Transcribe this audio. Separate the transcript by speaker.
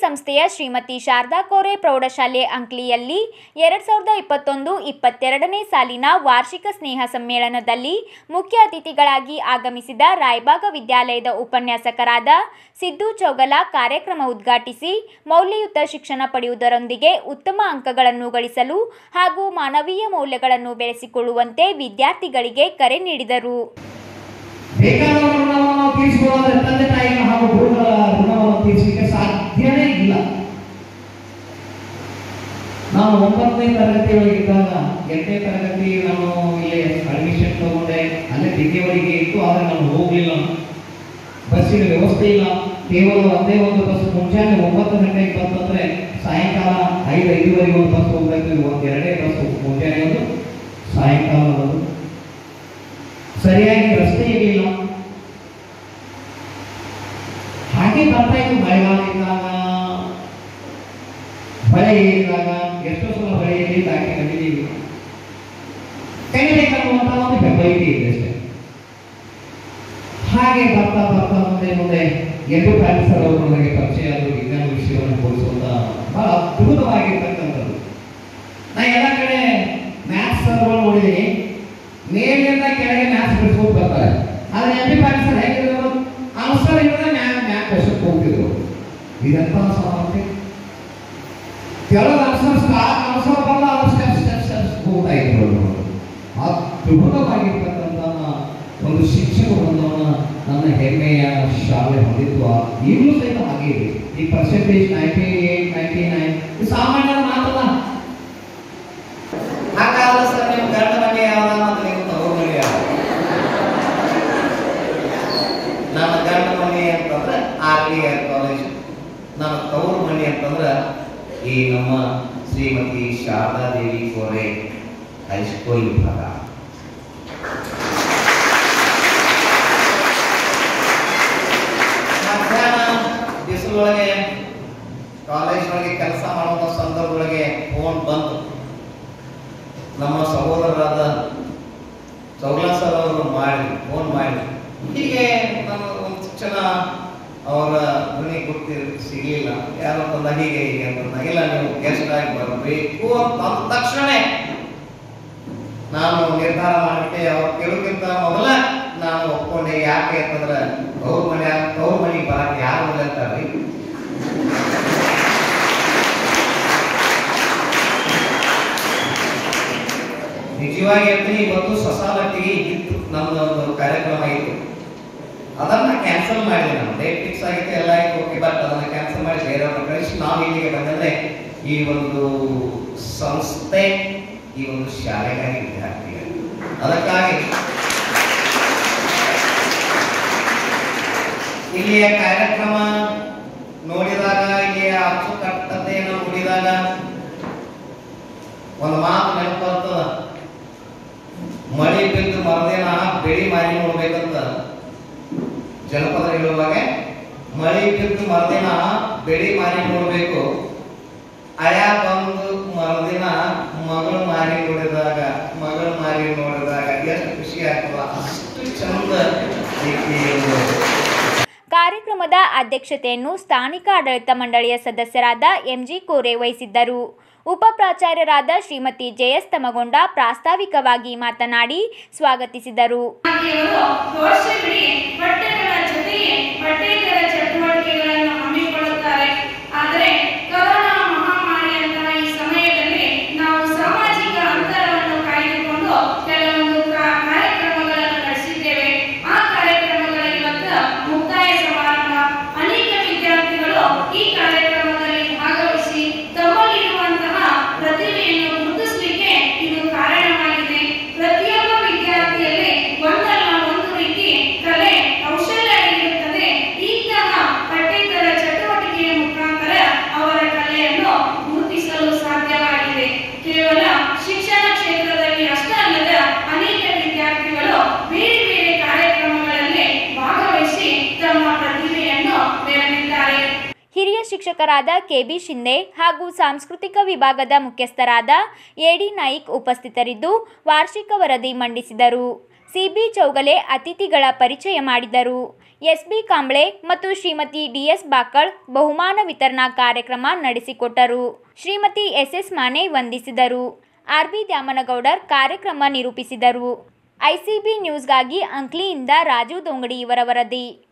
Speaker 1: ಸಂಸ್ಥೆಯ ಶ್ರೀಮತಿ ಶಾರದಾ ಕೋರೆ ಪ್ರೌಢಶಾಲೆ ಅಂಕ್ಲಿಯಲ್ಲಿ ಎರಡು ಸಾವಿರದ ಇಪ್ಪತ್ತೊಂದು ಇಪ್ಪತ್ತೆರಡನೇ ಸಾಲಿನ ವಾರ್ಷಿಕ ಸ್ನೇಹ ಸಮ್ಮೇಳನದಲ್ಲಿ ಮುಖ್ಯ ಅತಿಥಿಗಳಾಗಿ ಆಗಮಿಸಿದ ರಾಯಬಾಗ ವಿದ್ಯಾಲಯದ ಉಪನ್ಯಾಸಕರಾದ ಸಿದ್ದು ಚೌಗಲ ಕಾರ್ಯಕ್ರಮ ಉದ್ಘಾಟಿಸಿ ಮೌಲ್ಯಯುತ ಶಿಕ್ಷಣ ಪಡೆಯುವುದರೊಂದಿಗೆ ಉತ್ತಮ ಅಂಕಗಳನ್ನು ಗಳಿಸಲು ಹಾಗೂ ಮಾನವೀಯ ಮೌಲ್ಯಗಳನ್ನು ಬೆಳೆಸಿಕೊಳ್ಳುವಂತೆ ವಿದ್ಯಾರ್ಥಿಗಳಿಗೆ ಕರೆ ನೀಡಿದರು
Speaker 2: ಬೇಕಾದವರ ಋಣವನ್ನು ನಾವು ತೀರಿಸಬಹುದಾದ್ರೆ ತಂದೆ ತಾಯಿಗಳ ಹಾಗೂ ಗುರುಗಳ ಋಣವನ್ನು ತೀರಿಸಲಿಕ್ಕೆ ಸಾಧ್ಯನೇ ಇಲ್ಲ ನಾನು ಒಂಬತ್ತನೇ ತರಗತಿ ಒಳಗಿದ್ದಾಗ ಎಂಟನೇ ತರಗತಿ ನಾನು ಇಲ್ಲಿ ಅಡ್ಮಿಷನ್ ತಗೊಂಡೆ ಅಲ್ಲೇ ದಿಗ್ಗೆವರೆಗೆ ಇತ್ತು ಆದರೆ ನಾನು ಹೋಗಲಿಲ್ಲ ಬಸ್ಸಿನ ವ್ಯವಸ್ಥೆ ಇಲ್ಲ ಕೇವಲ ಒಂದೇ ಒಂದು ಬಸ್ ಮುಂಜಾನೆ ಒಂಬತ್ತು ಗಂಟೆಗೆ ಬಂತಂದ್ರೆ ಸಾಯಂಕಾಲ ಐದು ಐದುವರೆಗೆ ಒಂದು ಬಸ್ ಹೋಗ್ಬೇಕು ಒಂದು ಎರಡೇ ಬಸ್ ಮುಂಜಾನೆ ಒಂದು ಸಾಯಂಕಾಲ ಒಂದು ಸರಿಯಾಗಿ ರಸ್ತೆ ಇರಲಿಲ್ಲ ಹಾಗೆ ಬರ್ತಾ ಇತ್ತು ಮಳೆಗಾಲ ಇದ್ದಾಗ ಮಳೆ ಇದ್ದಾಗ ಎಷ್ಟೋ ಸಲ ಮಳೆಯಲ್ಲಿ ದಾಟಿ ಕಂಡಿದ್ದೀವಿ ಕಲಿಬೇಕನ್ನುವಂತ ಒಂದು ಬೆಂಬಲಿಕೆ ಇದೆ ಅಷ್ಟೇ ಹಾಗೆ ಬರ್ತಾ ಬರ್ತಾ ಮುಂದೆ ಮುಂದೆ ಎರಡು ಪ್ಯಾರಿಸರ್ ಅವರು ನನಗೆ ಪರಿಚಯ ಆದರು ವಿಜ್ಞಾನ ವಿಷಯವನ್ನು ಬೋಧಿಸುವಂತ ಬಹಳ ಅದ್ಭುತವಾಗಿರ್ತಕ್ಕಂಥದ್ದು ನಾ ಎಲ್ಲ ಕಡೆ ಮ್ಯಾಥ್ಸ್ ಸರ್ಗಳು ನೋಡಿದ್ದೀನಿ ಮೇಲಿಂದ ಕೆಳಗೆ ಮ್ಯಾಥ್ಸ್ ಬಿಡಿಸ್ಕೊಂಡು ಬರ್ತಾರೆ ಆದ್ರೆ ಎಂ ಪಿ ಪ್ಯಾರಿಸರ್ ಹೇಗಿದ್ರು ಆನ್ಸರ್ ಇಲ್ಲದೆ ಮ್ಯಾ ಮ್ಯಾಥ್ ಕ್ವಶನ್ ಹೋಗ್ತಿದ್ರು ಇದೆಂತ ಸಮಸ್ಯೆ ಕೆಲವು ಆನ್ಸರ್ ಸ್ಟಾರ್ ಆನ್ಸರ್ ಬರಲ್ಲ ಅವ್ರು ಸ್ಟೆಪ್ ಸ್ಟೆಪ್ ಸ್ಟೆಪ್ಸ್ ಹೋಗ್ತಾ ಇದ್ರು ಅವರು ಅದ್ಭುತವಾಗಿರ್ತಕ್ಕಂಥ ಒಂದು ಶಿಕ್ಷಕ ಬಂದವನ ನನ್ನ ಹೆಮ್ಮೆಯ ಶಾಲೆ ಹೊಂದಿತ್ತು ಈಗಲೂ ಸಹಿತ ಹಾಗೆ ಇದೆ ಈ percentage ninety eight ninety nine ಸಾಮಾನ್ಯರ ಮಾತಲ್ಲ ಹಾಗಾದ್ರೆ ಸರ್ ನಿಮ್ಮ ಗಂಡ ಮನೆ ಯಾವ್ದ ಮತ್ತು ನಿಮ್ಮ ತವರು ಮನೆ ಯಾವ್ದು ನನ್ನ ಗಂಡ ಮನೆ ಅಂತಂದ್ರೆ ಆರ್ ಡಿ ಆರ್ ಕಾಲೇಜ್ ನನ್ನ ತವರು ಮನೆ ಅಂತಂದ್ರೆ ಈ ನಮ್ಮ ಶ್ರೀಮತಿ ಶಾರದಾದೇವಿ ಕೋರೆ ಹೈಸ್ಕೂಲ್ ವಿಭಾಗ ಮಧ್ಯಾಹ್ನ ಬಿಸಿಲೊಳಗೆ ಕಾಲೇಜ್ ಒಳಗೆ ಕೆಲಸ ಮಾಡುವ ಸಂದರ್ಭದೊಳಗೆ ಫೋನ್ ಬಂತು ನಮ್ಮ ಸಹೋದರರಾದ ಚೌಗ್ಲಾ ಸರ್ ಅವರು ಮಾಡಿ ಫೋನ್ ಮಾಡಿ ಹೀಗೆ ನಮ್ಮ ಒಂದು ಶಿಕ್ಷಣ ಅವರ ಧ್ವನಿ ಗುರ್ತಿ ಸಿಗಲಿಲ್ಲ ಯಾರು ಅಂತಂದ ಹೀಗೆ ಹೀಗೆ ಅಂತಂದ ಇಲ್ಲ ನೀವು ಗೆಸ್ಟ್ ಆಗಿ ಬರಬೇಕು ಅಂತ ಅಂದ ತಕ್ಷಣ ನಾನು ನಿರ್ಧಾರ ಮಾಡಿಬಿಟ್ಟೆ ಅವ್ರು ಕೇಳೋಕ್ಕಿಂತ ಮೊದಲ ನಾನು ಒಪ್ಕೊಂಡೆ ಯಾಕೆ ಅಂತಂದ್ರೆ ಅವ್ರ ಮನೆ ಅವ್ರ ಮನೆಗೆ ಬರಕ್ಕೆ ಯಾರು ಇಲ್ಲ ಅಂತಾರ್ರಿ ನಿಜವಾಗಿ ಹೇಳ್ತೀನಿ ಇವತ್ತು ಸಸಾಲಟ್ಟಿಗೆ ಇತ್ತು ನಮ್ದು ಒಂದು ಕಾರ್ಯಕ್ರಮ ಇತ್ತು ಅದನ್ನ ಕ್ಯಾನ್ಸಲ್ ಮಾಡಿದೆ ನಾನು ಡೇಟ್ ಫಿಕ್ಸ್ ಆಗಿತ್ತು ಎಲ್ಲ ಆಯ್ತು ಓಕೆ ಬಟ್ ಅದನ್ನ ಕ್ಯಾನ್ಸಲ್ ಮಾಡಿ ಬೇರೆಯವ್ರನ್ನ ಕಳಿಸಿ ನಾವು ಇಲ್ಲಿಗೆ ಬಂದಂದ್ರೆ ಈ ಒಂದು ಸಂಸ್ಥೆ ಈ ಒಂದು ಶಾಲೆಗಾಗಿ ವಿದ್ಯಾರ್ಥಿಗಳು ಅದಕ್ಕಾಗಿ ಇಲ್ಲಿಯ ಕಾರ್ಯಕ್ರಮ ನೋಡಿದಾಗ ಇಲ್ಲಿಯ ಅಚ್ಚುಕಟ್ಟತೆಯನ್ನು ನೋಡಿದಾಗ ಒಂದು ಮಾತು ನೆನಪು ಬರ್ತದ ಮಳಿ ಬಿದ್ದು ಮರದಿನ ಬೆಳಿ ಮಾರಿ ನೋಡ್ಬೇಕಂತ ಜನಪದ ಹೇಳುವಾಗ ಮಳಿ ಬಿದ್ದು ಮರದಿನ ಬೆಳಿ ಮಾರಿ ನೋಡ್ಬೇಕು ಅಯ ಬಂದು ಮರದಿನ ಮಗಳು ಮಾರಿ ನೋಡಿದಾಗ ಮಗಳು ಮಾರಿ ನೋಡಿದಾಗ ಎಷ್ಟು ಖುಷಿ ಆಗ್ತದ ಅಷ್ಟು ಚಂದ ಐತಿ ಒಂದು
Speaker 1: ಕಾರ್ಯಕ್ರಮದ ಅಧ್ಯಕ್ಷತೆಯನ್ನು ಸ್ಥಾನಿಕ ಆಡಳಿತ ಮಂಡಳಿಯ ಸದಸ್ಯರಾದ ಎಂಜಿ ಕೋರೆ ವಹಿಸಿದ್ದರು ಉಪ ಪ್ರಾಚಾರ್ಯರಾದ ಶ್ರೀಮತಿ ಜೆಎಸ್ ತಮಗೊಂಡ ಪ್ರಾಸ್ತಾವಿಕವಾಗಿ ಮಾತನಾಡಿ ಸ್ವಾಗತಿಸಿದರು
Speaker 3: ಇವರು ವರ್ಷವಿಡೀ ಪಠ್ಯಗಳ ಜೊತೆಗೆ ಪಠ್ಯೇತರ ಚಟುವಟಿಕೆಗಳನ್ನು ಹಮ್ಮಿಕೊಳ್ಳುತ್ತಾರೆ ಆದರೆ ಕೊರೋನಾ ಮಹಾಮಾರಿಯಂತಹ ಈ ಸಮಯದಲ್ಲಿ ನಾವು ಸಾಮಾಜಿಕ ಅಂತರವನ್ನು ಕಾಯ್ದುಕೊಂಡು ಕೆಲವೊಂದು ಕಾ- ಕಾರ್ಯಕ್ರಮಗಳನ್ನು ನಡೆಸಿದ್ದೇವೆ ಆ ಕಾರ್ಯಕ್ರಮಗಳ ಇವತ್ತು ಮುಕ್ತಾಯ ಸಮಾರಂಭ ಅನೇಕ ವಿದ್ಯಾರ್ಥಿಗಳು ಈ ಕಾರ್ಯಕ್ರಮದಲ್ಲಿ ಭಾಗವಹಿಸಿ ತಮ್ಮಲ್ಲಿರುವಂತಹ ಪ್ರತಿಭೆಯನ್ನು ಗುರುತಿಸಲಿಕ್ಕೆ ಇದು ಕಾರಣವಾಗಿದೆ ಪ್ರತಿಯೊಬ್ಬ ವಿದ್ಯಾರ್ಥಿಯಲ್ಲಿ ಒಂದಲ್ಲ ಒಂದು ರೀತಿ ಕಲೆ ಕೌಶಲ್ಯ ಇರುತ್ತದೆ ಇಂತಹ ಪಠ್ಯೇತರ ಚಟುವಟಿಕೆಯ ಮುಖಾಂತರ ಅವರ ಕಲೆಯನ್ನು ಗುರುತಿಸಲು ಸಾಧ್ಯವಾಗಿದೆ ಕೇವಲ ಶಿಕ್ಷಣ ಕ್ಷೇತ್ರದಲ್ಲಿ ಅಷ್ಟೇ ಅಲ್ಲದ ಅನೇಕ ವಿದ್ಯಾರ್ಥಿಗಳು ಬೇರೆ ಬೇರೆ ಕಾರ್ಯಕ್ರಮಗಳಲ್ಲಿ ಭಾಗವಹಿಸಿ ತಮ್ಮ ಪ್ರತಿಭೆಯನ್ನು ಮೆರೆದಿದ್ದಾರೆ
Speaker 1: ಹಿರಿಯ ಶಿಕ್ಷಕರಾದ ಕೆಬಿ ಶಿಂದೆ ಹಾಗೂ ಸಾಂಸ್ಕೃತಿಕ ವಿಭಾಗದ ಮುಖ್ಯಸ್ಥರಾದ ಎಡಿ ನಾಯಿಕ್ ಉಪಸ್ಥಿತರಿದ್ದು ವಾರ್ಷಿಕ ವರದಿ ಮಂಡಿಸಿದರು ಸಿಬಿ ಚೌಗಲೆ ಅತಿಥಿಗಳ ಪರಿಚಯ ಮಾಡಿದರು ಎಸ್ ಬಿ ಕಾಂಬ್ಳೆ ಮತ್ತು ಶ್ರೀಮತಿ ಡಿಎಸ್ ಬಾಕಳ್ ಬಹುಮಾನ ವಿತರಣಾ ಕಾರ್ಯಕ್ರಮ ನಡೆಸಿಕೊಟ್ಟರು ಶ್ರೀಮತಿ ಎಸ್ ಎಸ್ ಮಾನೆ ವಂದಿಸಿದರು ಆರ್ ಬಿ ದ್ಯಾಮನಗೌಡರ್ ಕಾರ್ಯಕ್ರಮ ನಿರೂಪಿಸಿದರು ಐಸಿಬಿ ನ್ಯೂಸ್ಗಾಗಿ ಅಂಕ್ಲಿಯಿಂದ ರಾಜು ದೊಂಗಡಿ ಇವರ ವರದಿ